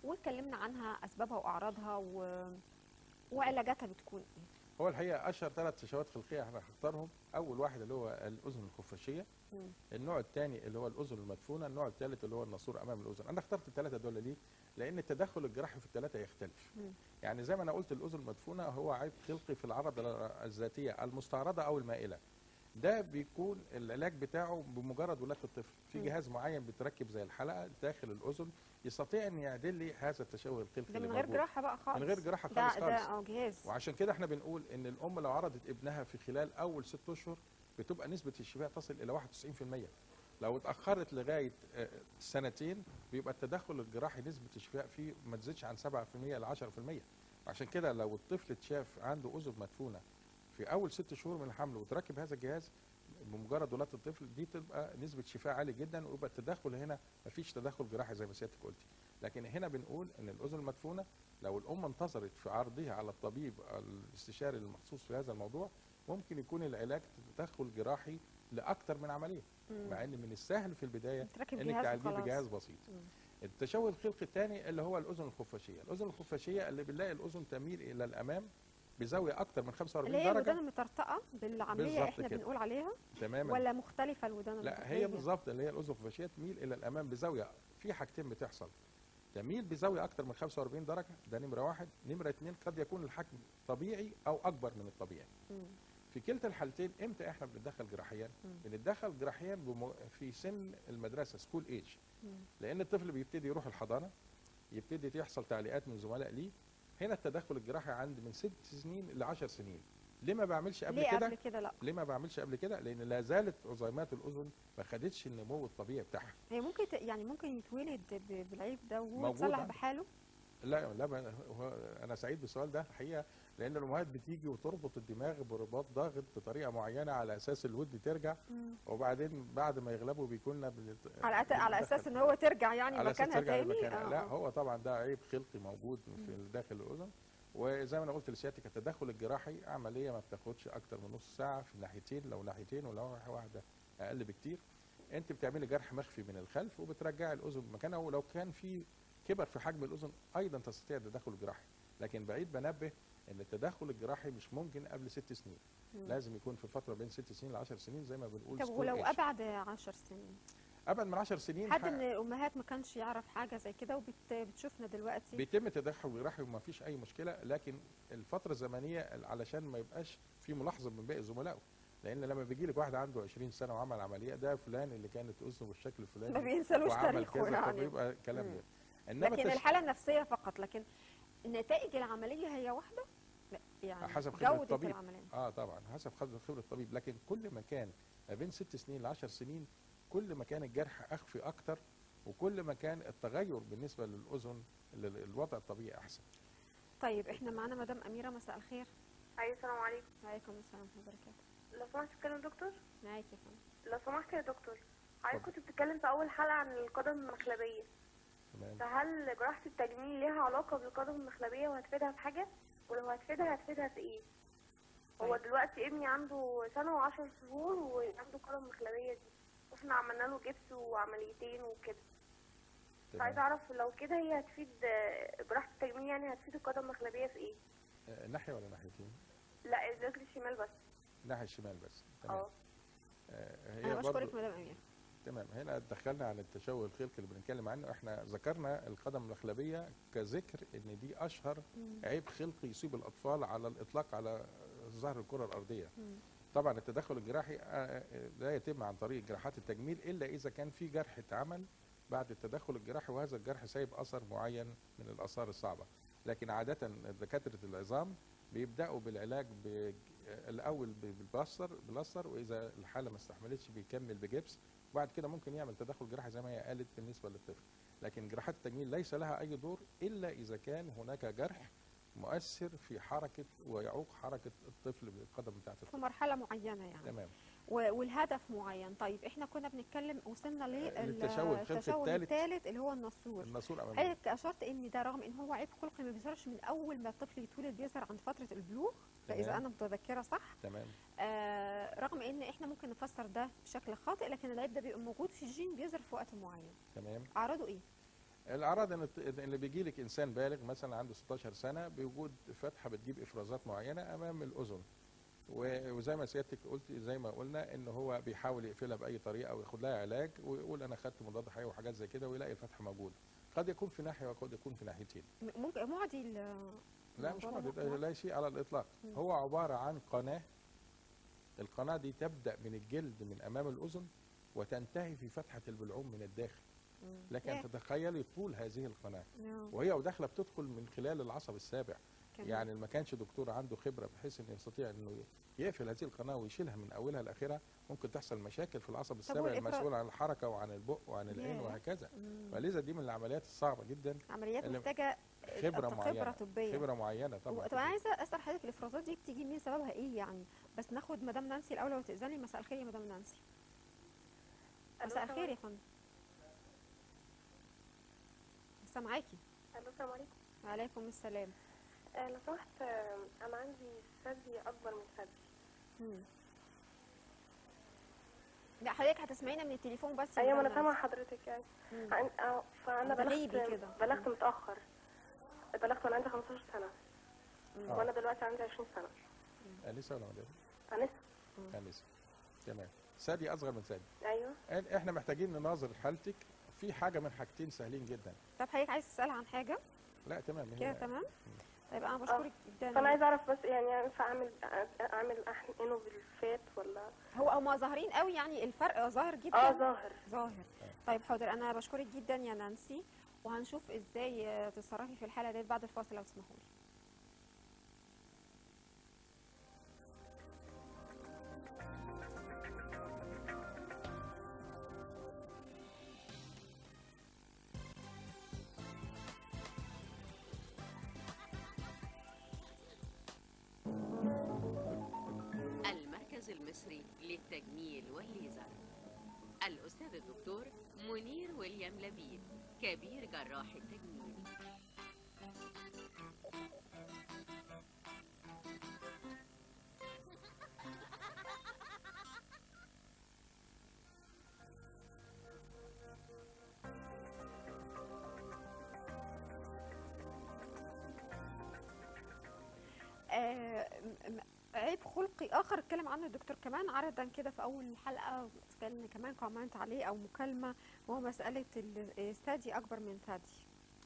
واتكلمنا عنها اسبابها واعراضها و... وعلاجاتها بتكون ايه هو الحقيقه اشهر ثلاث تشوهات خلقيه احنا هنختارهم اول واحد اللي هو الاذن الخفاشيه مم. النوع الثاني اللي هو الاذن المدفونه النوع الثالث اللي هو الناسور امام الاذن انا اخترت الثلاثه دول ليه لان التدخل الجراحي في الثلاثه يختلف مم. يعني زي ما انا قلت الاذن المدفونه هو عيب خلقي في العضله الذاتيه المستعرضه او المائله ده بيكون العلاج بتاعه بمجرد ولاده الطفل في مم. جهاز معين بيتركب زي الحلقه داخل الاذن يستطيع ان يعدل لي هذا التشوه الخلقي ده اللي من غير موجود. جراحه بقى خالص من غير جراحه ده خالص ده خالص اه جهاز وعشان كده احنا بنقول ان الام لو عرضت ابنها في خلال اول ست اشهر بتبقى نسبه الشفاء تصل الى 91% لو اتاخرت لغايه آه، سنتين بيبقى التدخل الجراحي نسبه الشفاء فيه ما تزيدش عن 7% ل 10% عشان كده لو الطفل اتشاف عنده اذن مدفونه في اول ست شهور من الحمل وتركب هذا الجهاز بمجرد ولاده الطفل دي تبقى نسبه شفاء عالي جدا ويبقى التدخل هنا مفيش تدخل جراحي زي ما سيادتك قلتي لكن هنا بنقول ان الاذن المدفونه لو الام انتظرت في عرضها على الطبيب الاستشاري المخصوص في هذا الموضوع ممكن يكون العلاج تدخل جراحي لاكثر من عمليه مم. مع ان من السهل في البدايه تركب انك جهاز تعالجيه وخلاص. بجهاز بسيط مم. التشوه الخلقي الثاني اللي هو الاذن الخفاشيه الاذن الخفاشيه اللي بنلاقي الاذن تميل الى الامام بزاويه اكثر من 45 اللي هي درجه الودان المطرطقه بالعاميه بالظبط احنا كده. بنقول عليها تماما ولا مختلفه الودان لا المطرطقة؟ هي بالظبط اللي هي الاذن الخفاشيه تميل الى الامام بزاويه في حاجتين بتحصل تميل بزاويه اكتر من 45 درجه ده نمره واحد نمره اثنين قد يكون الحجم طبيعي او اكبر من الطبيعي مم. في كلتا الحالتين امتى احنا بنتدخل جراحيا مم. بنتدخل جراحيا بم... في سن المدرسه سكول ايج مم. لان الطفل بيبتدي يروح الحضانه يبتدي يحصل تعليقات من زملاء ليه هنا التدخل الجراحي عند من ست سنين ل 10 سنين ليه ما بعملش قبل ليه كده قبل كده لا ليه ما بعملش قبل كده لان لا زالت عظيمات الاذن ما خدتش النمو الطبيعي بتاعها هي ممكن ت... يعني ممكن يتولد ب- بالعيب ده وهو موجود يتصلح عندي. بحاله لا لا ما- هو انا سعيد بالسؤال ده الحقيقه لان الامهات بتيجي وتربط الدماغ برباط ضاغط بطريقه معينه على اساس الود ترجع وبعدين بعد ما يغلبوا بيكون لنا بنت- على أت... على بندخل- اساس ان هو ترجع يعني على اساس مكانها ترجع تاني لمكانها آه، لا آه. هو طبعا ده عيب خلقي موجود في داخل الاذن وزي ما انا قلت لسيادتك التدخل الجراحي عمليه ما بتاخدش اكتر من نص ساعه في الناحيتين لو ناحيتين ولو واحده اقل بكتير انت بتعملي جرح مخفي من الخلف وبترجعي الاذن مكانها ولو كان في كبر في حجم الاذن ايضا تستطيع التدخل الجراحي لكن بعيد بنبه ان التدخل الجراحي مش ممكن قبل ست سنين مم. لازم يكون في فتره بين ست سنين ل 10 سنين زي ما بنقول طب school ولو age. ابعد 10 سنين ابعد من 10 سنين حد ح- من الامهات ما كانش يعرف حاجه زي كده وبتشوفنا دلوقتي بيتم تدخل جراحي وما فيش اي مشكله لكن الفتره الزمنيه علشان ما يبقاش في ملاحظه من باقي زملائه لان لما بيجي لك واحد عنده 20 سنه وعمل عمليه ده فلان اللي كانت اذنه بالشكل الفلاني ما بينسلوش وعمل تاريخه كذا يعني فبيبقى كلام مم. ده انما لكن التش- الحاله النفسيه فقط لكن نتائج العمليه هي واحده لا يعني حسب خبرة جوده الطبيب. العمليه اه طبعا حسب خبره خبرة الطبيب لكن كل ما كان ما بين ست سنين ل 10 سنين كل ما كان الجرح اخفي اكتر وكل ما كان التغير بالنسبه للاذن لل- الوضع الطبيعي احسن طيب احنا معانا مدام اميره مساء الخير ايوه السلام عليكم وعليكم السلام ورحمه الله وبركاته لو سمحت تتكلم دكتور معاكي يا فندم لو سمحت يا دكتور حضرتك اتفضل. كنت بتتكلم في اول حلقه عن القدم المخلبيه تمام فهل جراحه التجميل ليها علاقه بالقدم المخلبيه وهتفيدها في حاجه ولو هتفيدها هتفيدها في ايه هو طيب. دلوقتي ابني عنده سنه وعشر شهور وعنده قدم مخلبيه دي واحنا عملنا له جبس وعمليتين وكده فعايزه تمام اعرف لو كده هي هتفيد آه، جراحه التجميل يعني هتفيد القدم المخلبيه في ايه آه، ناحيه ولا ناحيتين لا الرجل الشمال بس الناحيه الشمال بس تمام اه آه، هي انا برضو بشكرك مدام اميره تمام هنا دخلنا عن التشوه الخلقي اللي بنتكلم عنه احنا ذكرنا القدم المخلبيه كذكر ان دي اشهر عيب خلقي يصيب الاطفال على الاطلاق على ظهر الكره الارضيه مم. طبعا التدخل الجراحي آه، آه، لا يتم عن طريق جراحات التجميل الا اذا كان في جرح اتعمل بعد التدخل الجراحي وهذا الجرح سايب اثر معين من الاثار الصعبه لكن عاده دكاتره العظام بيبداوا بالعلاج ب- الاول ب- بالبلاستر بلاستر واذا الحاله ما استحملتش بيكمل بجبس وبعد كده ممكن يعمل تدخل جراحي زي ما هي قالت بالنسبه للطفل لكن جراحات التجميل ليس لها اي دور الا اذا كان هناك جرح مؤثر في حركه ويعوق حركه الطفل بالقدم بتاعت في الطفل مرحله معينه يعني تمام و- والهدف معين طيب احنا كنا بنتكلم وصلنا للتشوه الخلقي للتشوه الثالث. الثالث اللي هو النسور الناسور امامي حضرتك اشرت ان ده رغم ان هو عيب خلقي ما بيظهرش من اول ما الطفل يتولد بيظهر عند فتره البلوغ ده اذا تمام. انا متذكره صح تمام آه رغم ان احنا ممكن نفسر ده بشكل خاطئ لكن العيب ده بيبقى موجود في الجين بيظهر في وقت معين تمام اعراضه ايه الاعراض ان الت- اللي بيجي لك انسان بالغ مثلا عنده 16 سنه بوجود فتحه بتجيب افرازات معينه امام الاذن و- وزي ما سيادتك قلت زي ما قلنا ان هو بيحاول يقفلها باي طريقه او ياخد لها علاج ويقول انا خدت مضاد حيوي وحاجات زي كده ويلاقي الفتحه موجوده قد يكون في ناحيه وقد يكون في ناحيتين م- ممكن معدي ال- لا مش الموضوع ده معدي ممكن لا شيء على الاطلاق مم. هو عباره عن قناه القناه دي تبدا من الجلد من امام الاذن وتنتهي في فتحه البلعوم من الداخل مم. لك ياه. ان تتخيلي طول هذه القناه آه، وهي وداخله بتدخل من خلال العصب السابع كمان. يعني ما كانش دكتور عنده خبره بحيث انه يستطيع انه يقفل هذه القناه ويشيلها من اولها لاخرها ممكن تحصل مشاكل في العصب السابع والإبرة- المسؤول عن الحركه وعن البق وعن العين ياه. وهكذا مم. فلذا دي من العمليات الصعبه جدا عمليات اللي- محتاجه خبره خبره معينه طبيه خبره معينه طبعا طب انا عايزه اسال حضرتك الافرازات دي بتيجي مين سببها ايه يعني بس ناخد مدام نانسي الاول لو تاذني مساء الخير يا مدام نانسي مساء الخير يا فندم سامعاكي الو السلام عليكم وعليكم السلام آه، لو سمحت آه، انا عندي ثدي اكبر من ثدي مم. لا حضرتك هتسمعينا من التليفون بس يا ايوه ما مدام انا سامعه نانسي. حضرتك يعني مم. عن- آه، فانا غريبي بلغت كده. بلغت متاخر بلغت وانا عندي 15 سنه آه. وانا دلوقتي عندي 20 سنه انسه ولا مدام انسه انسه تمام ثدي اصغر من ثدي ايوه إن- احنا محتاجين نناظر حالتك في حاجه من حاجتين سهلين جدا طب حضرتك عايز تسال عن حاجه لا تمام هي- كده تمام طيب انا بشكرك جدا فانا عايزه اعرف بس يعني ينفع اعمل اعمل احقنه بالفات ولا هو هما ظاهرين قوي يعني الفرق ظاهر جدا اه ظاهر ظاهر طيب حاضر انا بشكرك جدا يا نانسي وهنشوف ازاي آه، تتصرفي في الحاله ديت بعد الفاصل لو تسمحوا لي المركز المصري للتجميل والليزر الأستاذ الدكتور منير ويليام لبيب كبير جراح التجميل آه، م- م- عيب خلقي اخر اتكلم عنه الدكتور كمان عرضا كده في اول الحلقه كان كمان كومنت عليه او مكالمه وهو مساله ال- الثدي اكبر من ثدي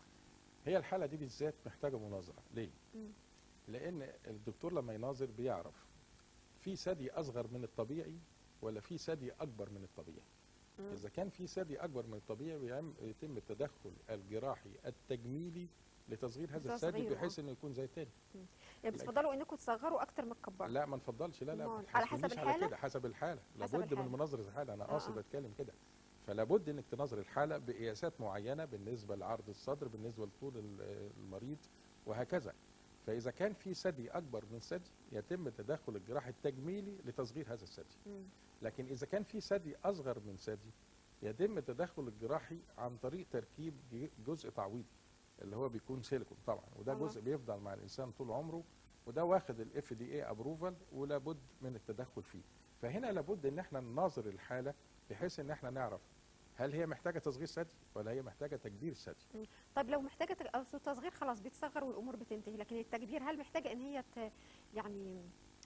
هي الحاله دي بالذات محتاجه مناظره ليه مم. لان الدكتور لما يناظر بيعرف في ثدي اصغر من الطبيعي ولا في ثدي اكبر من الطبيعي مم. اذا كان في ثدي اكبر من الطبيعي بيعم- يتم التدخل الجراحي التجميلي لتصغير هذا الثدي تصغيره، بحيث انه يكون زي التاني يعني بتفضلوا انكم تصغروا اكتر ما تكبروا لا ما نفضلش لا لا ما أمال، على حسب تحاسبنيش على الحالة؟ كده حسب الحاله حسب لابد الحالة. من مناظره الحاله انا آه، قاصد آه. اتكلم كده فلابد انك تناظر الحاله بقياسات معينه بالنسبه لعرض الصدر بالنسبه لطول ال- المريض وهكذا فاذا كان في ثدي اكبر من ثدي يتم التدخل الجراحي التجميلي لتصغير هذا الثدي مم. لكن اذا كان في ثدي اصغر من ثدي يتم التدخل الجراحي عن طريق تركيب ج- جزء تعويضي اللي هو بيكون سيليكون طبعا وده طبعا. جزء بيفضل مع الانسان طول عمره وده واخد الاف دي اي ابروفال ولابد من التدخل فيه فهنا لابد ان احنا نناظر الحاله بحيث ان احنا نعرف هل هي محتاجه تصغير ثدي ولا هي محتاجه تكبير ثدي طيب لو محتاجه تج- أصل التصغير خلاص بيتصغر والامور بتنتهي لكن التكبير هل محتاجه ان هي ت... يعني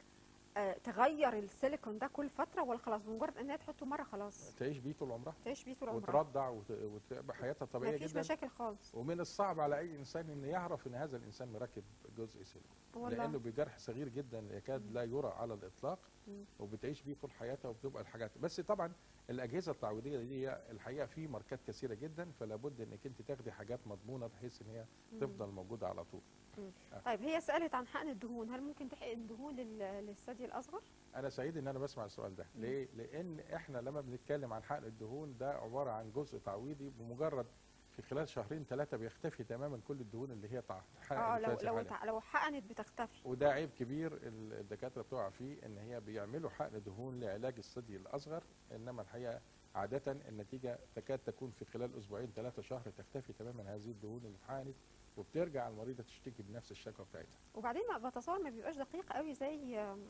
آه تغير السيليكون ده كل فتره ولا خلاص بمجرد ان هي تحطه مره خلاص تعيش بيه طول عمرها تعيش بيه طول عمرها وترضع وت- وتبقى حياتها طبيعيه مفيش جدا مشاكل خالص ومن الصعب على اي انسان ان يعرف ان هذا الانسان مركب جزء سيليكون والله لانه بجرح صغير جدا يكاد لا يرى على الاطلاق مم. وبتعيش بيه طول حياتها وبتبقى الحاجات بس طبعا الاجهزه التعويضيه دي هي الحقيقه في ماركات كثيره جدا فلا بد انك انت تاخدي حاجات مضمونه بحيث ان هي مم. تفضل موجوده على طول طيب هي سالت عن حقن الدهون هل ممكن تحقن دهون لل- للثدي الاصغر انا سعيد ان انا بسمع السؤال ده ليه لان احنا لما بنتكلم عن حقن الدهون ده عباره عن جزء تعويضي بمجرد في خلال شهرين ثلاثه بيختفي تماما كل الدهون اللي هي تع- اه حقن لو فيها لو حالة. تع- لو حقنت بتختفي وده عيب كبير ال- الدكاتره بتقع فيه ان هي بيعملوا حقن دهون لعلاج الثدي الاصغر انما الحقيقه عاده النتيجه تكاد تكون في خلال اسبوعين ثلاثه شهر تختفي تماما هذه الدهون اللي اتحقنت وبترجع المريضه تشتكي بنفس الشكوى بتاعتها وبعدين ما بتصور ما بيبقاش دقيق قوي زي آم،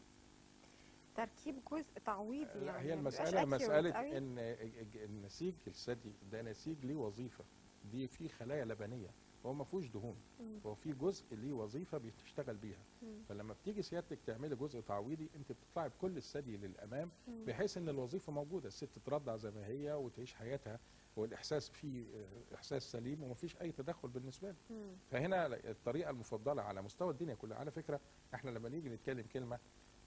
تركيب جزء تعويضي لا يعني هي ما بيبقاش المساله accurate مساله قوي. ان النسيج الثدي ده نسيج ليه وظيفه دي في خلايا لبنيه هو ما فيهوش دهون مم. هو في جزء ليه وظيفه بتشتغل بيها مم. فلما بتيجي سيادتك تعملي جزء تعويضي انت بتطلعي بكل الثدي للامام مم. بحيث ان الوظيفه موجوده الست ترضع زي ما هي وتعيش حياتها والاحساس فيه آه، احساس سليم ومفيش اي تدخل بالنسبه له مم. فهنا الطريقه المفضله على مستوى الدنيا كلها على فكره احنا لما نيجي نتكلم كلمه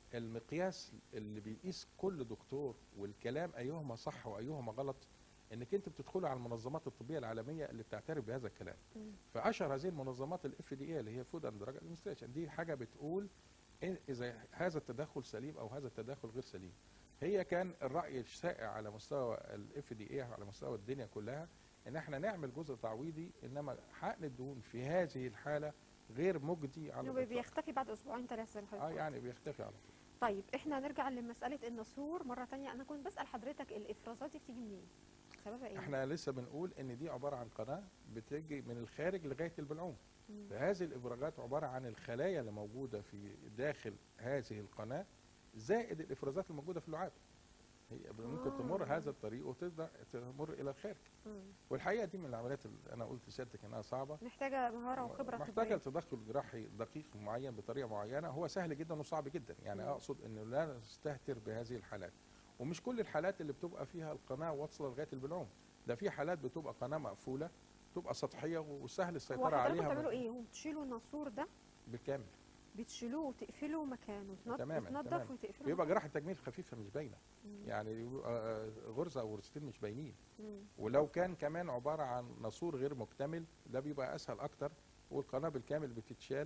المقياس اللي بيقيس كل دكتور والكلام ايهما صح وايهما غلط انك انت بتدخلي على المنظمات الطبيه العالميه اللي بتعترف بهذا الكلام مم. فاشهر هذه المنظمات الاف دي اي اللي هي فود اند دراج ادمنستريشن دي حاجه بتقول إيه اذا هذا التدخل سليم او هذا التدخل غير سليم هي كان الراي الشائع على مستوى الاف دي اي على مستوى الدنيا كلها ان احنا نعمل جزء تعويضي انما حقن الدهون في هذه الحاله غير مجدي على انه الإطلاق. بيختفي بعد اسبوعين ثلاثه زي ما حضرتك اه قلت. يعني بيختفي على طول طيب احنا نرجع لمساله النسور مره تانية انا كنت بسال حضرتك الافرازات دي بتيجي منين سببها ايه احنا لسه بنقول ان دي عباره عن قناه بتيجي من الخارج لغايه البلعوم مم. فهذه الافرازات عباره عن الخلايا اللي موجوده في داخل هذه القناه زائد الافرازات الموجوده في اللعاب هي ممكن آه. تمر هذا الطريق وتبدا تمر الى الخارج مم. والحقيقه دي من العمليات اللي انا قلت لسيادتك انها صعبه محتاجه مهاره وخبره محتاجه طبية. لتدخل جراحي دقيق معين بطريقه معينه هو سهل جدا وصعب جدا يعني مم. اقصد انه لا نستهتر بهذه الحالات ومش كل الحالات اللي بتبقى فيها القناه واصله لغايه البلعوم ده في حالات بتبقى قناه مقفوله تبقى سطحيه وسهل هو السيطره حضراتكم عليها بتعملوا ايه هم بتشيلوا الناسور ده بالكامل بتشيلوه وتقفلوا مكانه تنض- تماماً، تنضف تماماً. وتقفلوا بيبقى جراحه تجميل خفيفه مش باينه مم. يعني بيبقى غرزه او غرزتين مش باينين مم. ولو كان كمان عباره عن ناسور غير مكتمل ده بيبقى اسهل اكتر والقناه بالكامل بتتشال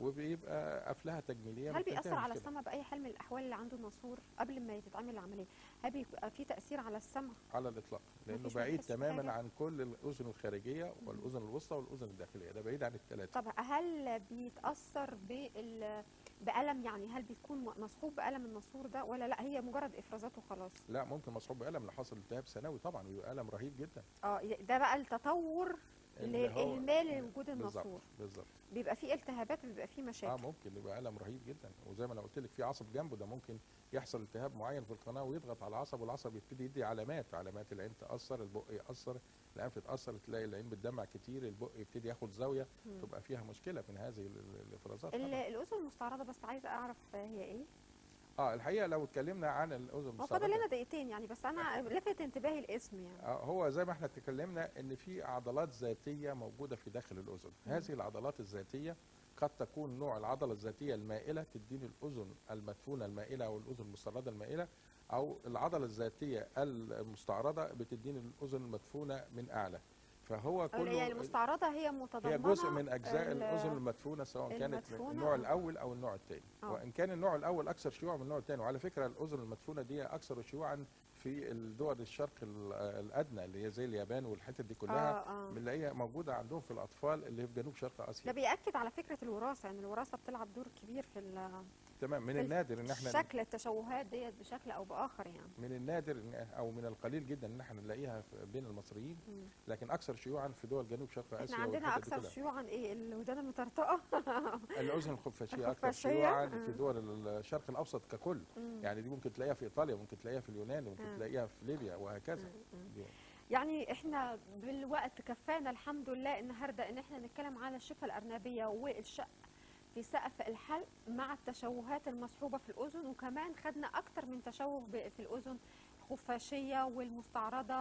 وبيبقى قفلها تجميليه هل بتنتهي بيأثر على المشكلة. السمع بأي حال من الأحوال اللي عنده ناسور قبل ما تتعمل العملية؟ هل بيبقى في تأثير على السمع؟ على الاطلاق لانه مفيش بعيد بيحس تماما بحاجة؟ عن كل الاذن الخارجيه والاذن الوسطى والاذن الداخليه ده بعيد عن الثلاثه طب هل بيتأثر بال بألم يعني هل بيكون مصحوب بألم الناسور ده ولا لا هي مجرد إفرازات وخلاص؟ لا ممكن مصحوب بالم لو حصل التهاب ثانوي طبعا بيبقى الم رهيب جدا اه ده بقى التطور اللي هو- لإهمال وجود بالظبط الناسور بالظبط بيبقى فيه التهابات وبيبقى فيه اه مشاكل ممكن يبقى الم رهيب جدا وزي ما انا قلت لك في عصب جنبه ده ممكن يحصل التهاب معين في القناه ويضغط على العصب والعصب يبتدي يدي علامات علامات العين تاثر البق ياثر الانف تاثر تلاقي العين بتدمع كتير البق يبتدي ياخد زاويه مم. تبقى فيها مشكله من هذه ال- ال- الافرازات ال- طبعاً. الأذن المستعرضة بس عايزة أعرف هي إيه؟ اه الحقيقه لو اتكلمنا عن الاذن هو المستعرضه فاضل لنا دقيقتين يعني بس أنا لفت انتباهي الاسم يعني آه، هو زي ما احنا اتكلمنا ان في عضلات ذاتيه موجوده في داخل الاذن هذه العضلات الذاتيه قد تكون نوع العضله الذاتيه المائله تديني الاذن المدفونه المائله او الاذن المستعرضه المائله او العضله الذاتيه المستعرضه بتديني الاذن المدفونه من اعلى فهو يعني كله المستعرضة هي متضمنة هي جزء من اجزاء ال- الاذن المدفونه سواء كانت المدفونة النوع أو- الاول او النوع الثاني آه. وان كان النوع الاول اكثر شيوعا من النوع الثاني وعلى فكره الاذن المدفونه دي اكثر شيوعا في الدول الشرق ال- الادنى اللي هي زي اليابان والحتت دي كلها آه آه. بنلاقيها موجوده عندهم في الاطفال اللي في جنوب شرق ده اسيا بيأكد على فكرة الوراثة يعني الوراثة بتلعب دور كبير في ال- تمام من في النادر ان احنا شكل التشوهات ديت بشكل أو بآخر يعني من النادر إن- او من القليل جدا ان احنا نلاقيها في- بين المصريين مم. لكن اكثر شيوعا في دول جنوب شرق اسيا احنا عندنا والحتت دي أكثر كلها. شيوعا إيه الودان المطرطقة الاذن الخفاشيه اكثر الخفاشية، شيوعا آه. في دول الشرق الاوسط ككل مم. يعني دي ممكن تلاقيها في ايطاليا ممكن تلاقيها في اليونان ممكن آه. تلاقيها في ليبيا وهكذا مم. دي- يعني احنا بالوقت كفانا الحمد لله النهارده ان احنا نتكلم على الشفه الارنبيه والشق في سقف الحلق مع التشوهات المصحوبه في الاذن وكمان خدنا اكتر من تشوه ب- في الاذن الخفاشيه والمستعرضه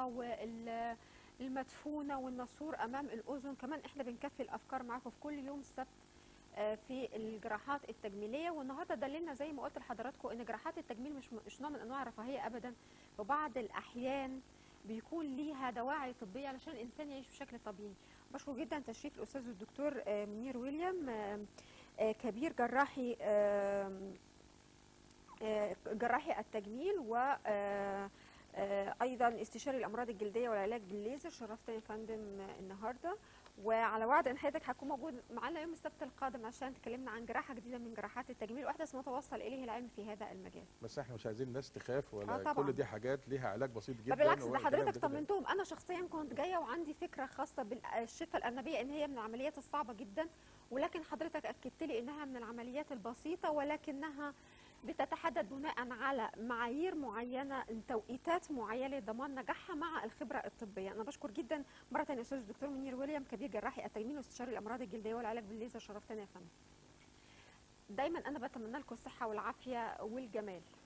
والمدفونه والنسور امام الاذن كمان احنا بنكفي الافكار معاكم في كل يوم السبت آه، في الجراحات التجميليه والنهارده دللنا زي ما قلت لحضراتكم ان جراحات التجميل مش مش نوع من انواع الرفاهيه ابدا وبعض الاحيان بيكون ليها دواعي طبيه علشان الانسان يعيش بشكل طبيعي بشكر جدا تشريف الاستاذ الدكتور آه، منير ويليام آه، آه، كبير جراحي آه، آه، جراحي التجميل و آه، آه، ايضا استشاري الامراض الجلديه والعلاج بالليزر شرفتني يا فندم آه، النهارده وعلى وعد ان حضرتك هتكون موجود معانا يوم السبت القادم عشان تكلمنا عن جراحه جديده من جراحات التجميل واحدث ما توصل اليه العلم في هذا المجال بس احنا مش عايزين الناس تخاف آه ولا طبعاً. كل دي حاجات ليها علاج بسيط جدا طب بالعكس ده والكلام حضرتك كده. طمنتهم انا شخصيا كنت جايه وعندي فكره خاصه بالشفه الارنبيه ان هي من العمليات الصعبه جدا ولكن حضرتك اكدت لي انها من العمليات البسيطه ولكنها بتتحدد بناء على معايير معينه توقيتات معينه لضمان نجاحها مع الخبره الطبيه انا بشكر جدا مره ثانيه الاستاذ الدكتور منير ويليام كبير جراحي التجميل واستشاري الامراض الجلديه والعلاج بالليزر شرفتنا يا فندم دايما انا بتمنى لكم الصحه والعافيه والجمال